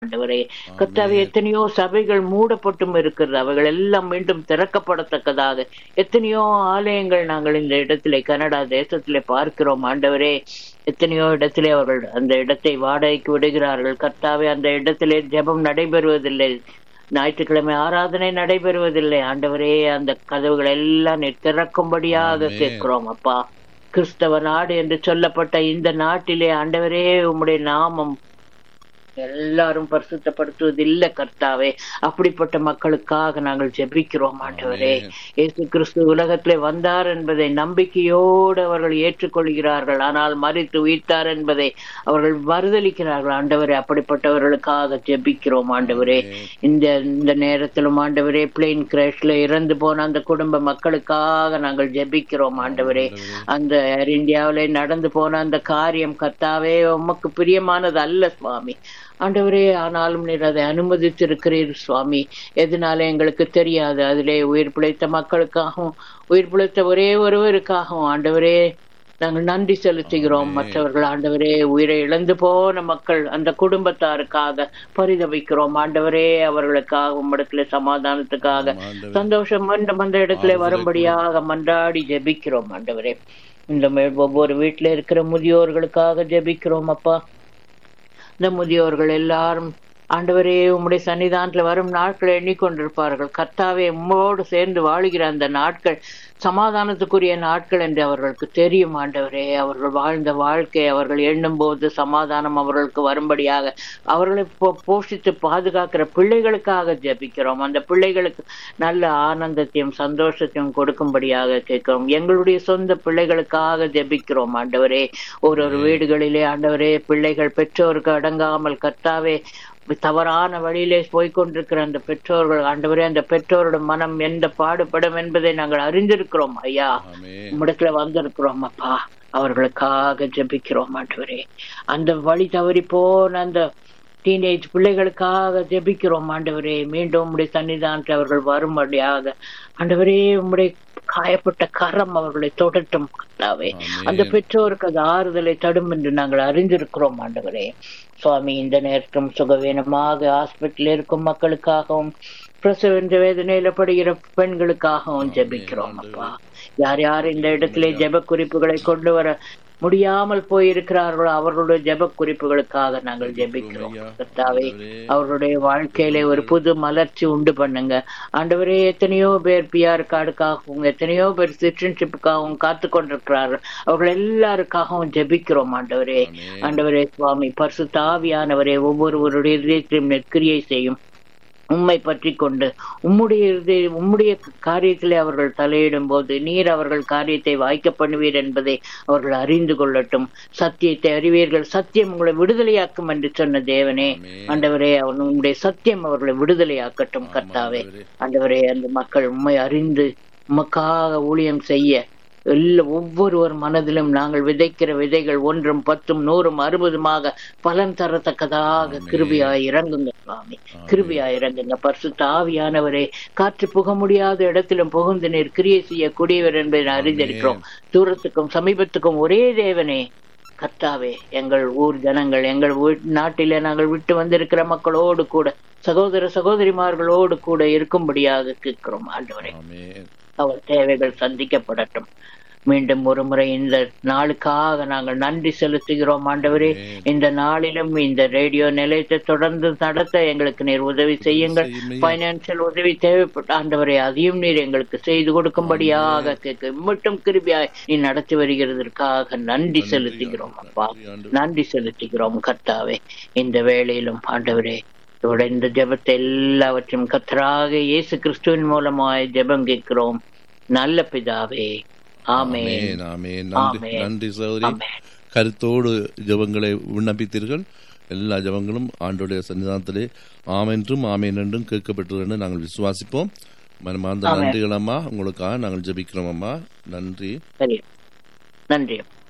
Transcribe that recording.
ஆண்டவரே கர்த்தாவே எத்தனையோ சபைகள் மூடப்பட்டும் இருக்கிறது அவைகள் எல்லாம் மீண்டும் திறக்கப்படத்தக்கதாக எத்தனையோ ஆலயங்கள் நாங்கள் இந்த இடத்திலே கனடா தேசத்திலே பார்க்கிறோம் ஆண்டவரே எத்தனையோ இடத்திலே அவர்கள் அந்த இடத்தை வாடகைக்கு விடுகிறார்கள் கர்த்தாவே அந்த இடத்திலே ஜெபம் நடைபெறுவதில்லை ஞாயிற்றுக்கிழமை ஆராதனை நடைபெறுவதில்லை ஆண்டவரே அந்த கதவுகள் எல்லாம் நீர் திறக்கும்படியாக ஆமென். கேட்கிறோம் அப்பா கிறிஸ்தவ நாடு என்று சொல்லப்பட்ட இந்த நாட்டிலே ஆண்டவரே உம்முடைய நாமம் எல்லாரும் பரிசுத்தப்படுத்துவது இல்ல கர்த்தாவே அப்படிப்பட்ட மக்களுக்காக நாங்கள் ஜெபிக்கிறோம் ஆண்டவரே ஆமென். இயேசு கிறிஸ்து உலகத்திலே வந்தார் என்பதை நம்பிக்கையோடு அவர்கள் ஏற்றுக்கொள்கிறார்கள் ஆனால் மறித்து உயிர்த்தார் என்பதை அவர்கள் மறுதலிக்கிறார்கள் ஆண்டவரே அப்படிப்பட்டவர்களுக்காக ஜெபிக்கிறோம் ஆண்டவரே இந்த இந்த நேரத்திலும் ஆண்டவரே பிளேன் கிராஷ்ல இறந்து போன அந்த குடும்ப மக்களுக்காக நாங்கள் ஜெபிக்கிறோம் ஆண்டவரே அந்த ஏர் இந்தியாவிலே நடந்து போன அந்த காரியம் கர்த்தாவே உமக்கு பிரியமானது அல்ல சுவாமி ஆண்டவரே ஆனாலும் நீர் அதை அனுமதித்திருக்கிறீர் சுவாமி எதனால எங்களுக்கு தெரியாது அதிலே உயிர் பிழைத்த மக்களுக்காகவும் உயிர் பிழைத்த ஒரே ஒருவருக்காகவும் ஆண்டவரே நாங்கள் நன்றி செலுத்துகிறோம் ஆமென். மற்றவர்கள் ஆண்டவரே உயிரை இழந்து போன மக்கள் அந்த குடும்பத்தாருக்காக பரிதவிக்கிறோம் ஆண்டவரே அவர்களுக்காக உம்மிடத்துல சமாதானத்துக்காக ஆண்டவரே. சந்தோஷம் மீண்டும் அந்த இடத்துல ஆறுதலை வரும்படியாக மன்றாடி ஜெபிக்கிறோம் ஆண்டவரே இந்த மே- ஒவ்வொரு வீட்டுல இருக்கிற முதியோர்களுக்காக ஜெபிக்கிறோம் அப்பா இந்த முதியோர்கள் எல்லாரும் ஆண்டவரே உம்முடைய சன்னிதானத்துல வரும் நாட்களை எண்ணிக்கொண்டிருப்பார்கள் கர்த்தாவே உம்மோடு சேர்ந்து வாழுகிற அந்த நாட்கள் சமாதானத்துக்குரிய நாட்கள் என்று அவர்களுக்கு தெரியும் ஆண்டவரே அவர்கள் வாழ்ந்த வாழ்க்கை அவர்கள் எண்ணும் போது சமாதானம் அவர்களுக்கு வரும்படியாக அவர்களை போ- போஷித்து பாதுகாக்கிற பிள்ளைகளுக்காக ஜெபிக்கிறோம் அந்த பிள்ளைகளுக்கு நல்ல ஆனந்தத்தையும் சந்தோஷத்தையும் கொடுக்கும்படியாக கேட்கிறோம் எங்களுடைய சொந்த பிள்ளைகளுக்காக ஜெபிக்கிறோம் ஆண்டவரே ஒரு ஒரு வீடுகளிலே ஆண்டவரே பிள்ளைகள் பெற்றோருக்கு அடங்காமல் கர்த்தாவே தவறான வழியிலே போய்க்கொண்டிருக்கிற அந்த பெற்றோர்கள் ஆண்டவரே அந்த பெற்றோரோட மனம் எந்த பாடுபடும் என்பதை நாங்கள் அறிந்திருக்கிறோம் ஐயா ஆமென். உம்மிடத்துல வந்திருக்கிறோம் அப்பா அவர்களுக்காக ஜெபிக்கிறோம் ஆண்டவரே அந்த வழி தவறி போன அந்த டீனேஜ் பிள்ளைகளுக்காக ஜெபிக்கிறோம் ஆண்டவரே மீண்டும் உம்முடைய சன்னிதானத்தில் அவர்கள் வரும்படியாக ஆண்டவரே உம்முடைய காயப்பட்ட கரம் அவர்களை தொடட்டும் கர்த்தாவே ஆமென். அந்த பெற்றோருக்கு அது ஆறுதலை தடும் என்று நாங்கள் அறிந்திருக்கிறோம் ஆண்டவரே சுவாமி இந்த நேரத்தும் சுகவீனமாக ஹாஸ்பிட்டல் இருக்கும் மக்களுக்காகவும் பிரசவ என்ற வேதனையில படுகிற பெண்களுக்காகவும் ஜெபிக்கிறோம் அப்பா யார் யார் இந்த இடத்திலே ஜெப குறிப்புகளை கொண்டு வர முடியாமல் போயிருக்கிறார்களோ அவர்களுடைய ஜெப குறிப்புகளுக்காக நாங்கள் ஜெபிக்கிறோம் ஐயா. கர்த்தாவே ஆண்டவரே. அவர்களுடைய வாழ்க்கையில ஒரு புது மலர்ச்சி உண்டு பண்ணுங்க ஆண்டவரே எத்தனையோ பேர் பிஆர் கார்டுக்காகவும் எத்தனையோ பேர் சிட்டிசன்ஷிப்புக்காகவும் காத்து கொண்டிருக்கிறார்கள் அவர்கள் எல்லாருக்காகவும் ஜெபிக்கிறோம் ஆண்டவரே ஆமென். ஆண்டவரே சுவாமி பரிசுத்தாவியானவரே ஒவ்வொருவருடைய இதயத்திலும் நெற்கிரியை செய்யும் உம்மை பற்றி கொண்டு உம்முடைய இருதய- உம்முடைய காரியத்திலே அவர்கள் தலையிடும் போது நீர் அவர்கள் காரியத்தை வாய்க்க பண்ணுவீர் என்பதை அவர்கள் அறிந்து கொள்ளட்டும் சத்தியத்தை அறிவீர்கள் சத்தியம் உங்களை விடுதலையாக்கும் என்று சொன்ன தேவனே ஆமென். ஆண்டவரே அவன் உம்முடைய சத்தியம் அவர்களை விடுதலையாக்கட்டும் ஆமா, கர்த்தாவே ஆண்டவரே. ஆண்டவரே அந்த மக்கள் உம்மை அறிந்து உமக்காக ஊழியம் செய்ய எல்லா ஒவ்வொருவர் மனதிலும் நாங்கள் விதைக்கிற விதைகள் ஒன்றும் பத்தும் நூறும் அறுபதுமாக பலன் தரத்தக்கதாக ஆமென். கிருபியாய் இறங்குங்க சுவாமி ஆமென். கிருபியாய் இறங்குங்க பரிசுத்த ஆவியானவரே காற்று புக முடியாத இடத்திலும் புகுந்து நீர் கிரியை செய்யக்கூடியவர் என்பதை நான் அறிந்திருக்கிறோம் தூரத்துக்கும் சமீபத்துக்கும் ஒரே தேவனே கர்த்தாவே எங்கள் ஊர் ஜனங்கள் எங்கள் வீ- நாட்டிலே நாங்கள் விட்டு வந்திருக்கிற மக்களோடு கூட சகோதர சகோதரிமார்களோடு கூட இருக்கும்படியாக கேட்கிறோம் ஆண்டவரே ஆமென். அவர் தேவைகள் சந்திக்கப்படட்டும் மீண்டும் ஒரு முறை இந்த நாளுக்காக நாங்கள் நன்றி செலுத்துகிறோம் ஆண்டவரே ஆமென். இந்த நாளிலும் இந்த ரேடியோ நிலையத்தை தொடர்ந்து நடத்த எங்களுக்கு நீர் உதவி செய்யுங்கள் செய்யுமையா. பைனான்சியல் உதவி தேவைப்பட்ட ஆண்டவரே அதையும் நீர் எங்களுக்கு செய்து கொடுக்கும்படியாக கேட்க மட்டும் கிருபியாய் நீ நடத்தி வருகிறதற்காக நன்றி செலுத்துகிறோம் அப்பா நன்றி ஆண்டவரே. நன்றி செலுத்துகிறோம் கர்த்தாவே இந்த வேளையிலும் ஆண்டவரே இதோட இந்த ஜெபத்தை எல்லாவற்றையும் கர்த்தராக இயேசு கிறிஸ்துவின் மூலமாய் ஜெபம் கேட்கிறோம் நல்ல பிதாவே ஆமென் ஆமென், ஆமென். நன்றி ஆமென். நன்றி சகோதரி ஆமென். கருத்தோடு ஜெபங்களை விண்ணப்பித்தீர்கள் எல்லா ஜெபங்களும் ஆண்டோடைய சன்னிதானத்திலே ஆமென்றும் ஆமென் என்றும் கேட்கப்பட்டது என்று நாங்கள் விசுவாசிப்போம் மனமார்ந்த ஆமென். நன்றிகள் அம்மா உங்களுக்காக நாங்கள் ஜெபிக்கிறோம் அம்மா நன்றி சரி நன்றி